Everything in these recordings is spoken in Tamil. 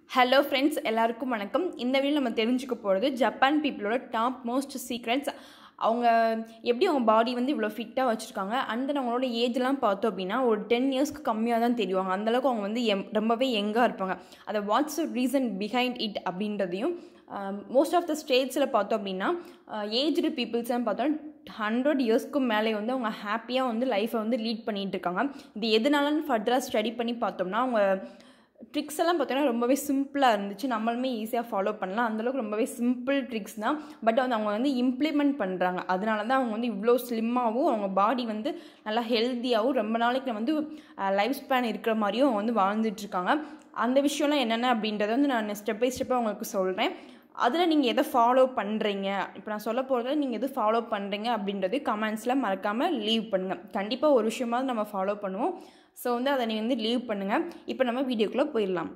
ஹலோ ஃப்ரெண்ட்ஸ் எல்லாருக்கும் வணக்கம் இந்த வீடியோ நம்ம தெரிஞ்சுக்க போகிறது ஜப்பான் பீப்புளோட டாப் மோஸ்ட் சீக்ரெட்ஸ் அவங்க எப்படி அவங்க பாடி வந்து இவ்வளோ ஃபிட்டாக வச்சுருக்காங்க அண்ட் தென் அவங்களோட ஏஜ்லாம் பார்த்தோம் அப்படின்னா ஒரு டென் இயர்ஸ்க்கு கம்மியாக தான் தெரிவாங்க அந்தளவுக்கு அவங்க வந்து எம் ரொம்பவே யங்காக இருப்பாங்க அதை வாட்ஸ் ரீசன் பிஹைண்ட் இட் அப்படின்றதையும் மோஸ்ட் ஆஃப் த ஸ்டேட்ஸில் பார்த்தோம் அப்படின்னா ஏஜ்டு பீப்புள்ஸ்லாம் பார்த்தோம் ஹண்ட்ரட் இயர்ஸ்க்கும் மேலே வந்து அவங்க ஹாப்பியாக வந்து லைஃப்பை வந்து லீட் பண்ணிகிட்டு இருக்காங்க இது எதனாலன்னு ஃபர்தராக ஸ்டடி பண்ணி பார்த்தோம்னா அவங்க ட்ரிக்ஸ் எல்லாம் பார்த்தோன்னா ரொம்பவே சிம்பிளாக இருந்துச்சு நம்மளுமே ஈஸியாக ஃபாலோ பண்ணலாம் அந்தளவுக்கு ரொம்பவே சிம்பிள் ட்ரிக்ஸ் தான் பட் வந்து அவங்க வந்து இம்ப்ளிமெண்ட் பண்ணுறாங்க அதனால தான் அவங்க வந்து இவ்வளோ ஸ்லிம்மாகவும் அவங்க பாடி வந்து நல்லா ஹெல்த்தியாகவும் ரொம்ப நாளைக்கு வந்து லைஃப் ஸ்பேன் இருக்கிற மாதிரியும் அவங்க வந்து வாழ்ந்துட்டுருக்காங்க அந்த விஷயம்லாம் என்னென்ன அப்படின்றத வந்து நான் ஸ்டெப் பை ஸ்டெப்பாக உங்களுக்கு சொல்கிறேன் அதில் நீங்கள் எதை ஃபாலோ பண்ணுறீங்க இப்போ நான் சொல்ல போகிறத நீங்கள் எது ஃபாலோ பண்ணுறீங்க அப்படின்றது கமெண்ட்ஸில் மறக்காமல் லீவ் பண்ணுங்கள் கண்டிப்பாக ஒரு விஷயமாவது நம்ம ஃபாலோ பண்ணுவோம் ஸோ வந்து அதை நீங்கள் வந்து லீவ் பண்ணுங்கள் இப்போ நம்ம வீடியோக்குள்ளே போயிடலாம்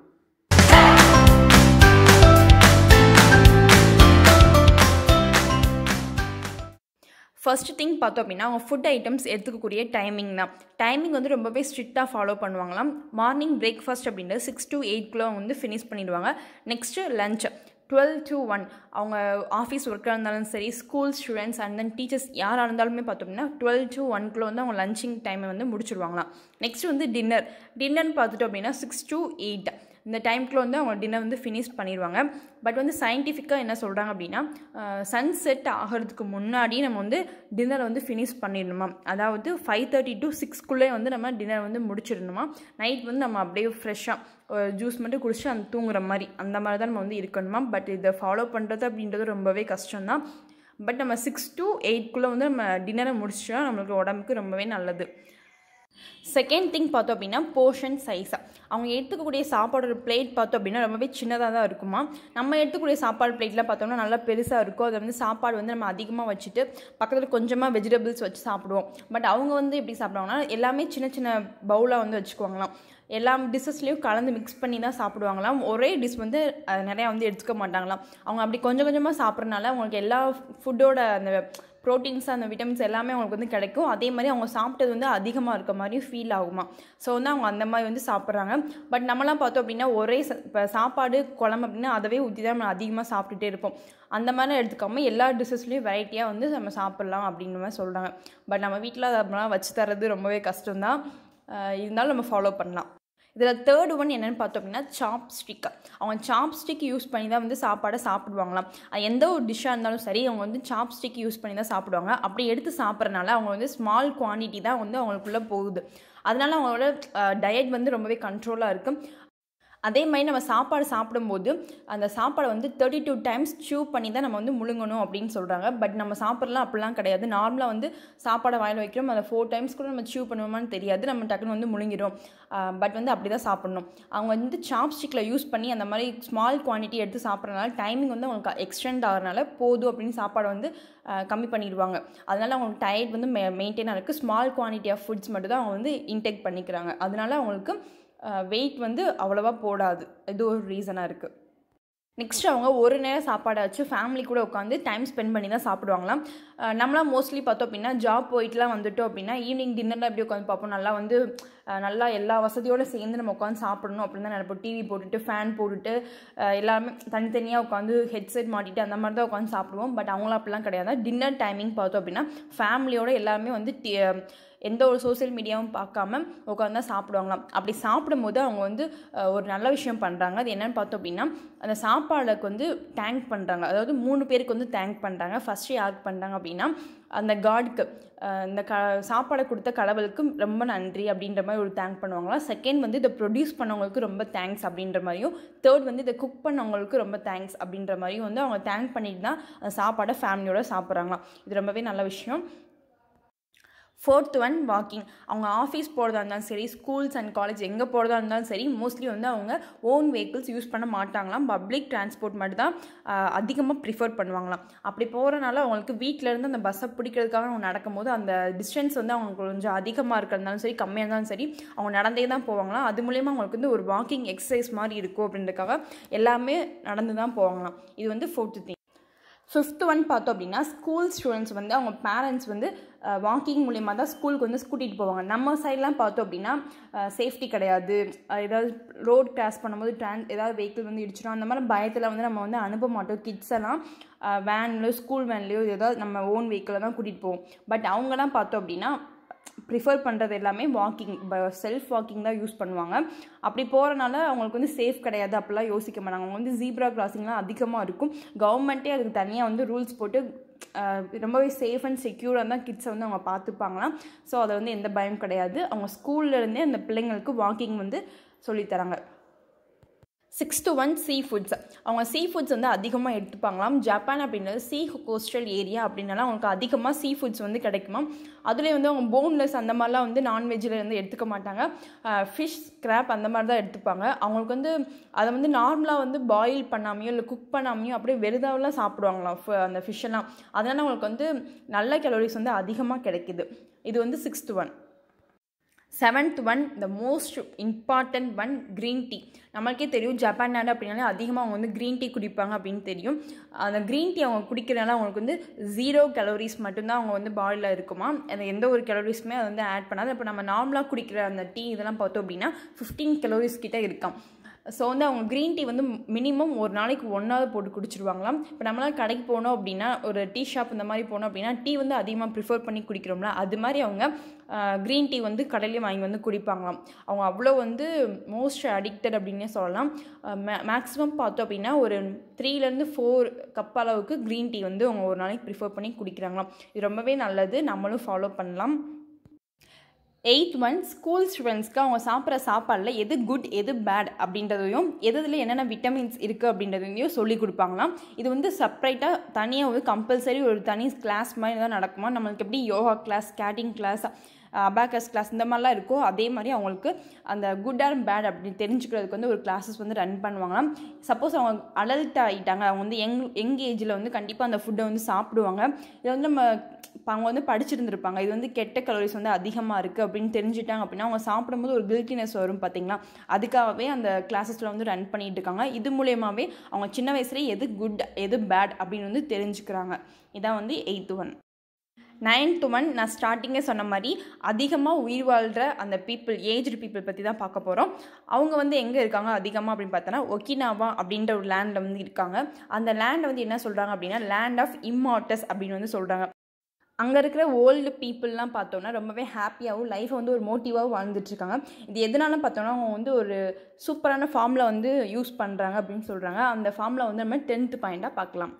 ஃபர்ஸ்ட் திங் பார்த்தோம் அப்படின்னா அவங்க ஃபுட் ஐட்டம்ஸ் எடுத்துக்கக்கூடிய டைமிங் தான் டைமிங் வந்து ரொம்பவே ஸ்ட்ரிக்டாக ஃபாலோ பண்ணுவாங்களாம் மார்னிங் பிரேக்ஃபாஸ்ட் அப்படின்றது சிக்ஸ் டு எயிட்குள்ளே வந்து ஃபினிஷ் பண்ணிடுவாங்க next lunch twelve to one அவங்க ஆஃபீஸ் ஒர்க்காக இருந்தாலும் சரி school students and then teachers யாராக இருந்தாலுமே பார்த்தோம்னா டுவெல் டு ஒன்குள்ளே வந்து அவங்க லஞ்சிங் டைமை வந்து முடிச்சிடுவாங்களாம் நெக்ஸ்ட் வந்து டின்னர் டின்னர்னு பார்த்துட்டோம் அப்படின்னா சிக்ஸ் டு எயிட் இந்த டைம்க்குள்ள வந்து அவங்க டின்னர் வந்து ஃபினிஷ் பண்ணிடுவாங்க பட் வந்து சயின்டிஃபிக்காக என்ன சொல்கிறாங்க அப்படின்னா சன் செட் ஆகிறதுக்கு முன்னாடி நம்ம வந்து டின்னர் வந்து ஃபினிஷ் பண்ணிடணுமா அதாவது ஃபைவ் தேர்ட்டி டு சிக்ஸ்க்குள்ளே வந்து நம்ம டின்னர் வந்து முடிச்சிடணுமா நைட் வந்து நம்ம அப்படியே ஃப்ரெஷ்ஷாக ஜூஸ் மட்டும் குடிச்சு அந்த தூங்குற மாதிரி அந்த மாதிரி தான் நம்ம வந்து இருக்கணுமா பட் இதை ஃபாலோ பண்ணுறது அப்படின்றது ரொம்பவே கஷ்டம்தான் பட் நம்ம சிக்ஸ் டு எயிட்குள்ளே வந்து நம்ம டின்னரை முடிச்சோம் நம்மளுக்கு உடம்புக்கு ரொம்பவே நல்லது செகண்ட் திங் பார்த்தோம் அப்படின்னா போர்ஷன் சைஸ் அவங்க எடுத்துக்கக்கூடிய சாப்பாடோட பிளேட் பார்த்தோம் அப்படின்னா ரொம்பவே சின்னதாக தான் இருக்குமா நம்ம எடுத்துக்கூடிய சாப்பாடு பிளேட்லாம் பார்த்தோம்னா நல்லா பெருசாக இருக்கும் அதை வந்து சாப்பாடு வந்து நம்ம அதிகமாக வச்சுட்டு பக்கத்தில் கொஞ்சமாக வெஜிடபிள்ஸ் வச்சு சாப்பிடுவோம் பட் அவங்க வந்து எப்படி சாப்பிடுவாங்கன்னா எல்லாமே சின்ன சின்ன பவுலாக வந்து வச்சுக்குவாங்களாம் எல்லா டிஷ்ஷஸ்லேயும் கலந்து மிக்ஸ் பண்ணி தான் சாப்பிடுவாங்களாம் ஒரே டிஷ் வந்து நிறையா வந்து எடுத்துக்க மாட்டாங்களாம் அவங்க அப்படி கொஞ்சம் கொஞ்சமாக சாப்பிட்றனால அவங்களுக்கு எல்லா ஃபுட்டோட அந்த ப்ரோட்டீன்ஸ் அந்த விட்டமின்ஸ் எல்லாமே அவங்களுக்கு வந்து கிடைக்கும் அதே மாதிரி அவங்க சாப்பிட்டது வந்து அதிகமாக இருக்க மாதிரியும் ஃபீல் ஆகுமா ஸோ வந்து அவங்க அந்த மாதிரி வந்து சாப்பிட்றாங்க பட் நம்மலாம் பார்த்தோம் அப்படின்னா ஒரே இப்போ சாப்பாடு குழம்பு அப்படின்னா அதவே ஊற்றி தான் நம்ம அதிகமாக சாப்பிட்டுட்டே இருப்போம் அந்த மாதிரி எடுத்துக்காமல் எல்லா டிஷ்ஷஸ்லேயும் வெரைட்டியாக வந்து நம்ம சாப்பிட்லாம் அப்படின்ற மாதிரி சொல்கிறாங்க பட் நம்ம வீட்டில் அதெல்லாம் வச்சு தரது ரொம்பவே கஷ்டம்தான் இருந்தாலும் நம்ம ஃபாலோ பண்ணலாம் இதில் தேர்ட் ஒன் என்னென்னு பார்த்தோம் அப்படின்னா சாப் ஸ்டிக் அவங்க சாப் ஸ்டிக் யூஸ் பண்ணி தான் வந்து சாப்பாடை சாப்பிடுவாங்களாம் எந்த ஒரு டிஷ்ஷாக இருந்தாலும் சரி அவங்க வந்து சாப் ஸ்டிக் யூஸ் பண்ணி தான் சாப்பிடுவாங்க அப்படி எடுத்து சாப்பிட்றனால அவங்க வந்து ஸ்மால் குவான்டிட்டி தான் வந்து அவங்களுக்குள்ளே போகுது அதனால அவங்களோட டயட் வந்து ரொம்பவே கண்ட்ரோலாக இருக்குது அதே மாதிரி நம்ம சாப்பாடு சாப்பிடும்போது அந்த சாப்பாடை வந்து தேர்ட்டி டூ டைம்ஸ் சூ பண்ணி தான் நம்ம வந்து முழுங்கணும் அப்படின்னு சொல்கிறாங்க பட் நம்ம சாப்பிட்றலாம் அப்படிலாம் கிடையாது நார்மலாக வந்து சாப்பாடை வாயில் வைக்கிறோம் அதை ஃபோர் டைம்ஸ் கூட நம்ம சூ பண்ணுவோமான்னு தெரியாது நம்ம டக்குன்னு வந்து முழுங்கிடும் பட் வந்து அப்படி தான் சாப்பிட்ணும் அவங்க வந்து சாப்ஸ்டிக்கில் யூஸ் பண்ணி அந்த மாதிரி ஸ்மால் குவான்டிட்டி எடுத்து சாப்பிட்றதுனால டைமிங் வந்து அவங்களுக்கு எக்ஸ்டெண்ட் ஆகிறனால போதும் அப்படின்னு சாப்பாடை வந்து கம்மி பண்ணிடுவாங்க அதனால அவங்களுக்கு டயட் வந்து மெ மெயின்டைனாக இருக்குது ஸ்மால் குவான்டிட்டி ஆஃப் ஃபுட்ஸ் மட்டும் தான் அவங்க வந்து இன்டேக் பண்ணிக்கிறாங்க அதனால அவங்களுக்கு வெயிட் வந்து அவ்வளோவா போடாது இது ஒரு ரீசனாக இருக்குது நெக்ஸ்ட் அவங்க ஒரு நேரம் சாப்பாடை வச்சு ஃபேமிலி கூட உட்காந்து டைம் ஸ்பெண்ட் பண்ணி தான் சாப்பிடுவாங்களாம் நம்மளாம் மோஸ்ட்லி பார்த்தோம் அப்படின்னா ஜாப் போயிட்டுலாம் வந்துட்டோம் அப்படின்னா ஈவினிங் டின்னரில் எப்படி உட்காந்து பார்ப்போம் நல்லா வந்து நல்லா எல்லா வசதியோடு சேர்ந்து நம்ம உட்காந்து சாப்பிடணும் அப்படின்னு தான் நினைப்போம் டிவி போட்டுட்டு ஃபேன் போட்டுட்டு எல்லாருமே தனித்தனியாக உட்காந்து ஹெட்செட் மாட்டிட்டு அந்த மாதிரி தான் உட்காந்து சாப்பிடுவோம் பட் அவங்களாம் அப்படிலாம் கிடையாது டின்னர் டைமிங் பார்த்தோம் அப்படின்னா ஃபேமிலியோட எல்லாருமே வந்து எந்த ஒரு சோசியல் மீடியாவும் பார்க்காம உட்காந்து தான் சாப்பிடுவாங்களாம் அப்படி சாப்பிடும்போது அவங்க வந்து ஒரு நல்ல விஷயம் பண்ணுறாங்க அது என்னென்னு பார்த்தோம் அப்படின்னா அந்த சாப்பாடுக்கு வந்து தேங்க் பண்ணுறாங்க அதாவது மூணு பேருக்கு வந்து தேங்க் பண்ணுறாங்க ஃபஸ்ட்டு யாருக்கு பண்ணுறாங்க அப்படின்னா அந்த காடுக்கு இந்த க சாப்பாடை கொடுத்த கடவுளுக்கு ரொம்ப நன்றி அப்படின்ற மாதிரி ஒரு தேங்க் பண்ணுவாங்களாம் செகண்ட் வந்து இதை ப்ரொடியூஸ் பண்ணவங்களுக்கு ரொம்ப தேங்க்ஸ் அப்படின்ற மாதிரியும் தேர்ட் வந்து இதை குக் பண்ணவங்களுக்கு ரொம்ப தேங்க்ஸ் அப்படின்ற மாதிரியும் வந்து அவங்க தேங்க் பண்ணிட்டு தான் அந்த சாப்பாடை ஃபேமிலியோட சாப்பிட்றாங்களாம் இது ரொம்பவே நல்ல விஷயம் ஃபோர்த் ஒன் வாக்கிங் அவங்க ஆஃபீஸ் போகிறதா இருந்தாலும் சரி ஸ்கூல்ஸ் அண்ட் காலேஜ் எங்கே போகிறதா இருந்தாலும் சரி மோஸ்ட்லி வந்து அவங்க ஓன் வெஹிக்கிள்ஸ் யூஸ் பண்ண மாட்டாங்களாம் பப்ளிக் டிரான்ஸ்போர்ட் மட்டும் தான் அதிகமாக ப்ரிஃபர் பண்ணுவாங்களாம் அப்படி போகிறனால அவங்களுக்கு வீட்டிலேருந்து அந்த பஸ்ஸை பிடிக்கிறதுக்காக அவங்க நடக்கும்போது அந்த டிஸ்டன்ஸ் வந்து அவங்களுக்கு கொஞ்சம் அதிகமாக இருக்கிறதாலும் சரி கம்மியாக இருந்தாலும் சரி அவங்க நடந்தே தான் போவாங்களாம் அது மூலயமா அவங்களுக்கு வந்து ஒரு வாக்கிங் எக்ஸசைஸ் மாதிரி இருக்கும் அப்படின்றதுக்காக எல்லாமே நடந்து தான் போவாங்களாம் இது வந்து ஃபோர்த்து திங் ஃபிஃப்த் ஒன் பார்த்தோம் அப்படின்னா ஸ்கூல் ஸ்டூடெண்ட்ஸ் வந்து அவங்க பேரண்ட்ஸ் வந்து வாக்கிங் மூலியமாக தான் ஸ்கூலுக்கு வந்து கூட்டிகிட்டு போவாங்க நம்ம சைட்லாம் பார்த்தோம் அப்படின்னா சேஃப்டி கிடையாது அஹ் ஏதாவது ரோட் கிராஸ் பண்ணும்போது ட்ரான் ஏதாவது வெஹிக்கிள் வந்து இடிச்சிடும் அந்த மாதிரி பயத்தில் வந்து நம்ம வந்து அனுப்ப மாட்டோம் கிட்ஸ் எல்லாம் வேன்லையோ ஸ்கூல் வேன்லையோ ஏதாவது நம்ம ஓன் வெஹிக்கிளில் தான் கூட்டிகிட்டு போவோம் பட் அவங்கலாம் பார்த்தோம் அப்படின்னா ப்ரிஃபர் பண்ணுறது எல்லாமே வாக்கிங் செல்ஃப் வாக்கிங் தான் யூஸ் பண்ணுவாங்க அப்படி போகிறனால அவங்களுக்கு வந்து சேஃப் கிடையாது அப்படிலாம் யோசிக்க மாட்டாங்க அவங்க வந்து ஜீப்ரா கிராசிங்லாம் அதிகமாக இருக்கும் கவர்மெண்ட்டே அதுக்கு தனியாக வந்து ரூல்ஸ் போட்டு அஹ், ரொம்பவே சேஃப் அண்ட் செக்யூராக தான் கிட்ஸை வந்து அவங்க பார்த்துப்பாங்களாம் ஸோ அதை வந்து எந்த பயம் கிடையாது அவங்க ஸ்கூல்லேருந்தே அந்த பிள்ளைங்களுக்கு வாக்கிங் வந்து சொல்லித்தராங்க six to one seafoods அவங்க சீ ஃபுட்ஸ் வந்து அதிகமாக எடுத்துப்பாங்களாம் ஜப்பான் அப்படின்றது சீ கோஸ்டல் ஏரியா அப்படின்னால அவங்களுக்கு அதிகமாக சீ ஃபுட்ஸ் வந்து கிடைக்குமா அதுலேயே வந்து அவங்க போன்லெஸ் அந்த மாதிரிலாம் வந்து நான்வெஜ்ஜில் இருந்து எடுத்துக்க மாட்டாங்க ஃபிஷ் ஸ்க்ராப் அந்த மாதிரி தான் எடுத்துப்பாங்க அவங்களுக்கு வந்து அதை வந்து நார்மலாக வந்து பாயில் பண்ணாமையோ இல்லை குக் பண்ணாமையோ அப்படியே வெறுதாவெல்லாம் சாப்பிடுவாங்களாம் ஃப- அந்த fish எல்லாம் அதனால் அவங்களுக்கு வந்து நல்ல கேலரிஸ் வந்து அதிகமாக கிடைக்குது இது வந்து sixth one seventh one the most important one green tea நம்மளுக்கே தெரியும் ஜப்பான் நாடு அப்படின்னாலே அதிகமாக அவங்க வந்து க்ரீன் டீ குடிப்பாங்க அப்படின்னு தெரியும் அந்த க்ரீன் டீ அவங்க குடிக்கிறனால அவங்களுக்கு வந்து ஜீரோ கலோரிஸ் மட்டும்தான் அவங்க வந்து பாடியில் இருக்குமா அந்த எந்த ஒரு கலோரிஸுமே அதை வந்து ஆட் பண்ணாது இப்போ நம்ம நார்மலாக குடிக்கிற அந்த டீ இதெல்லாம் பார்த்தோம் அப்படின்னா ஃபிஃப்டீன் கலோரிஸ் கிட்ட இருக்காம் ஸோ வந்து அவங்க க்ரீன் டீ வந்து மினிமம் ஒரு நாளைக்கு ஒன்றாவது போட்டு குடிச்சிருவாங்களாம் இப்போ நம்மளாம் கடைக்கு போனோம் அப்படின்னா ஒரு டீ ஷாப் இந்த மாதிரி போனோம் அப்படின்னா டீ வந்து அதிகமாக ப்ரிஃபர் பண்ணி குடிக்கிறோம்ல அது மாதிரி அவங்க க்ரீன் டீ வந்து கடையிலேயே வாங்கி வந்து குடிப்பாங்களாம் அவங்க அவ்வளோ வந்து மோஸ்ட் அடிக்டட் அப்படின்னே சொல்லலாம் மேக்ஸிமம் பார்த்தோம் அப்படின்னா ஒரு த்ரீலேருந்து ஃபோர் கப் அளவுக்கு க்ரீன் டீ வந்து அவங்க ஒரு நாளைக்கு ப்ரிஃபர் பண்ணி குடிக்கிறாங்களாம் இது ரொம்பவே நல்லது நம்மளும் ஃபாலோ பண்ணலாம் எயித் ஒன் ஸ்கூல் ஸ்டூடெண்ட்ஸ்க்கு அவங்க சாப்பிட்ற சாப்பாடில் எது குட் எது பேட் அப்படின்றதையும் எதுல என்னென்ன விட்டமின்ஸ் இருக்குது அப்படின்றதையும் சொல்லி கொடுப்பாங்களாம் இது வந்து செப்பரேட்டாக தனியாக வந்து கம்பல்சரி ஒரு தனி கிளாஸ் மாதிரி தான் நடக்குமா நம்மளுக்கு எப்படி யோகா கிளாஸ் கேட்டிங் கிளாஸ் அபாக்கஸ் கிளாஸ் இந்த மாதிரிலாம் இருக்கோ அதே மாதிரி அவங்களுக்கு அந்த குட் ஆர் பேட் அப்படி தெரிஞ்சுக்கிறதுக்கு வந்து ஒரு கிளாஸஸ் வந்து ரன் பண்ணுவாங்களாம் சப்போஸ் அவங்க அடல்ட் ஆகிட்டாங்க அவங்க வந்து யங் யங் ஏஜில் வந்து கண்டிப்பாக அந்த ஃபுட்டை வந்து சாப்பிடுவாங்க இதை வந்து நம்ம இப்போ அவங்க வந்து படிச்சிருந்துருப்பாங்க இது வந்து கெட்ட கலோரிஸ் வந்து அதிகமாக இருக்குது அப்படின்னு தெரிஞ்சுட்டாங்க அப்படின்னா அவங்க சாப்பிடும்போது ஒரு கில்ட்டினஸ் வரும் பார்த்தீங்களா அதுக்காகவே அந்த கிளாஸஸில் வந்து ரன் பண்ணிட்டு இருக்காங்க இது மூலயமாவே அவங்க சின்ன வயசுலேயே எது குட் எது பேட் அப்படின்னு வந்து தெரிஞ்சுக்கிறாங்க இதான் வந்து எயித்து ஒன் நைன்த் ஒன் நான் ஸ்டார்டிங்கே சொன்ன மாதிரி அதிகமாக உயிர் வாழ்கிற அந்த பீப்புள் ஏஜ்டு பீப்புள் பற்றி தான் பார்க்க போகிறோம் அவங்க வந்து எங்கே இருக்காங்க அதிகமாக அப்படின்னு பார்த்தோன்னா ஒக்கினாவா அப்படின்ற ஒரு லேண்டில் வந்து இருக்காங்க அந்த லேண்டை வந்து என்ன சொல்கிறாங்க அப்படின்னா லேண்ட் ஆஃப் இம்மார்டஸ் அப்படின்னு வந்து சொல்கிறாங்க அங்கே இருக்கிற ஓல்டு பீப்புளெலாம் பார்த்தோன்னா ரொம்பவே ஹாப்பியாகவும் லைஃப்பை வந்து ஒரு மோட்டிவாகவும் வாழ்ந்துட்டுருக்காங்க இது எதனால பார்த்தோன்னா அவங்க வந்து ஒரு சூப்பரான ஃபார்மில் வந்து யூஸ் பண்ணுறாங்க அப்படின்னு சொல்கிறாங்க அந்த ஃபார்மில் வந்து நம்ம டென்த்து பாயிண்ட்டாக பார்க்கலாம்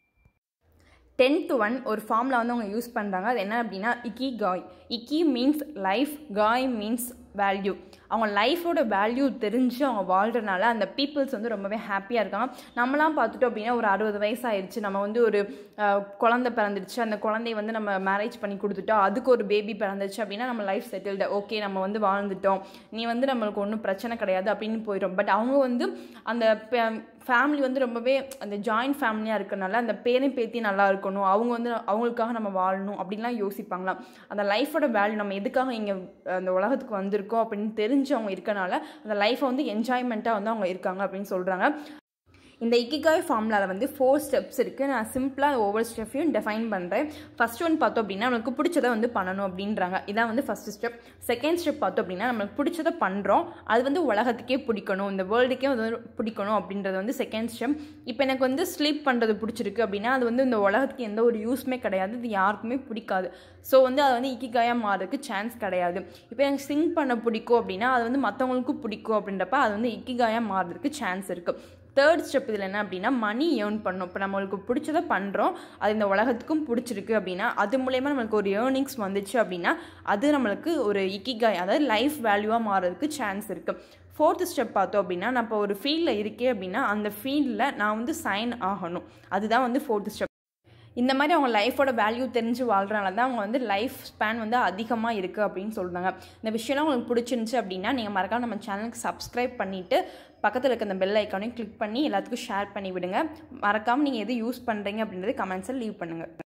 டென்த்து ஒன் ஒரு ஃபார்மில் வந்து அவங்க யூஸ் பண்ணுறாங்க அது என்ன அப்படின்னா iki gai iki means life gai means value அவங்க லைஃபோட வேல்யூ தெரிஞ்சு அவங்க வாழ்கிறனால அந்த பீப்புள்ஸ் வந்து ரொம்பவே ஹாப்பியாக இருக்காங்க நம்மலாம் பார்த்துட்டோம் அப்படின்னா ஒரு அறுபது வயசு ஆயிடுச்சு நம்ம வந்து ஒரு அஹ், குழந்தை பிறந்துடுச்சு அந்த குழந்தைய வந்து நம்ம மேரேஜ் பண்ணி கொடுத்துட்டோம் அதுக்கு ஒரு பேபி பிறந்துச்சு அப்படின்னா நம்ம லைஃப் செட்டில்டு ஓகே நம்ம வந்து வாழ்ந்துட்டோம் நீ வந்து நம்மளுக்கு ஒன்றும் பிரச்சனை கிடையாது அப்படின்னு போயிடும் பட் அவங்க வந்து அந்த ஃபேமிலி வந்து ரொம்பவே அந்த ஜாயிண்ட் ஃபேமிலியாக இருக்கனால அந்த பேரன் பேத்தி நல்லா இருக்கணும் அவங்க வந்து அவங்களுக்காக நம்ம வாழணும் அப்படின்லாம் யோசிப்பாங்களாம் அந்த லைஃபோட வேல்யூ நம்ம எதுக்காக இங்கே அந்த உலகத்துக்கு வந்திருக்கோம் அப்படின்னு தெரிஞ்சு அவங்க இருக்கனால அந்த லைஃப்பை வந்து என்ஜாய்மெண்ட்டாக வந்து அவங்க இருக்காங்க அப்படின்னு சொல்கிறாங்க இந்த இக்கிகாய் ஃபார்முலாவில் வந்து ஃபோர் ஸ்டெப்ஸ் இருக்குது நான் சிம்பிளாக ஒவ்வொரு ஸ்டெப்பையும் டிஃபைன் பண்ணுறேன் ஃபர்ஸ்ட் ஒன் பார்த்தோம் அப்படின்னா நம்மளுக்கு பிடிச்சதை வந்து பண்ணணும் அப்படின்றாங்க இதான் வந்து ஃபர்ஸ்ட் ஸ்டெப் செகண்ட் ஸ்டெப் பார்த்தோம் அப்படின்னா நம்மளுக்கு பிடிச்சதை பண்ணுறோம் அது வந்து உலகத்துக்கே பிடிக்கணும் இந்த வேர்ல்டுக்கே வந்து பிடிக்கணும் அப்படின்றது வந்து செகண்ட் ஸ்டெப் இப்போ எனக்கு வந்து ஸ்லீப் பண்ணுறது பிடிச்சிருக்கு அப்படின்னா அது வந்து இந்த உலகத்துக்கு எந்த ஒரு யூஸ்மே கிடையாது இது யாருக்குமே பிடிக்காது ஸோ வந்து அது வந்து இக்கிகாயாக மாறதுக்கு சான்ஸ் கிடையாது இப்போ எனக்கு சிங் பண்ண பிடிக்கும் அப்படின்னா அது வந்து மற்றவங்களுக்கும் பிடிக்கும் அப்படின்றப்ப அது வந்து இக்கிகாயாக மாறதுக்கு சான்ஸ் இருக்குது தேர்ட் ஸ்டெப் இதில் என்ன அப்படின்னா மணி ஏர்ன் பண்ணணும் இப்போ நம்மளுக்கு பிடிச்சதை பண்ணுறோம் அது இந்த உலகத்துக்கும் பிடிச்சிருக்கு அப்படின்னா அது மூலயமா நம்மளுக்கு ஒரு ஏர்னிங்ஸ் வந்துச்சு அப்படின்னா அது நம்மளுக்கு ஒரு இக்கிகாய் அதாவது லைஃப் வேல்யூவாக மாறதுக்கு சான்ஸ் இருக்குது ஃபோர்த்து ஸ்டெப் பார்த்தோம் அப்படின்னா நான் இப்போ ஒரு ஃபீல்டில் இருக்கேன் அப்படின்னா அந்த ஃபீல்டில் நான் வந்து சைன் ஆகணும் அதுதான் வந்து ஃபோர்த்து ஸ்டெப் இந்த மாதிரி அவங்க லைஃபோட வேல்யூ தெரிஞ்சு வாழ்கிறனால தான் அவங்க வந்து லைஃப் ஸ்பேன் வந்து அதிகமாக இருக்குது அப்படின்னு சொல்கிறாங்க இந்த விஷயம்லாம் உங்களுக்கு பிடிச்சிருந்துச்சு அப்படின்னா நீங்கள் மறக்காம நம்ம சேனலுக்கு சப்ஸ்கிரைப் பண்ணிவிட்டு பக்கத்தில் இருக்க அந்த பெல் ஐக்கானையும் கிளிக் பண்ணி எல்லாத்துக்கும் ஷேர் பண்ணி விடுங்க மறக்காமல் நீங்கள் எது யூஸ் பண்ணுறீங்க அப்படின்றது கமெண்ட்ஸில் லீவ் பண்ணுங்கள்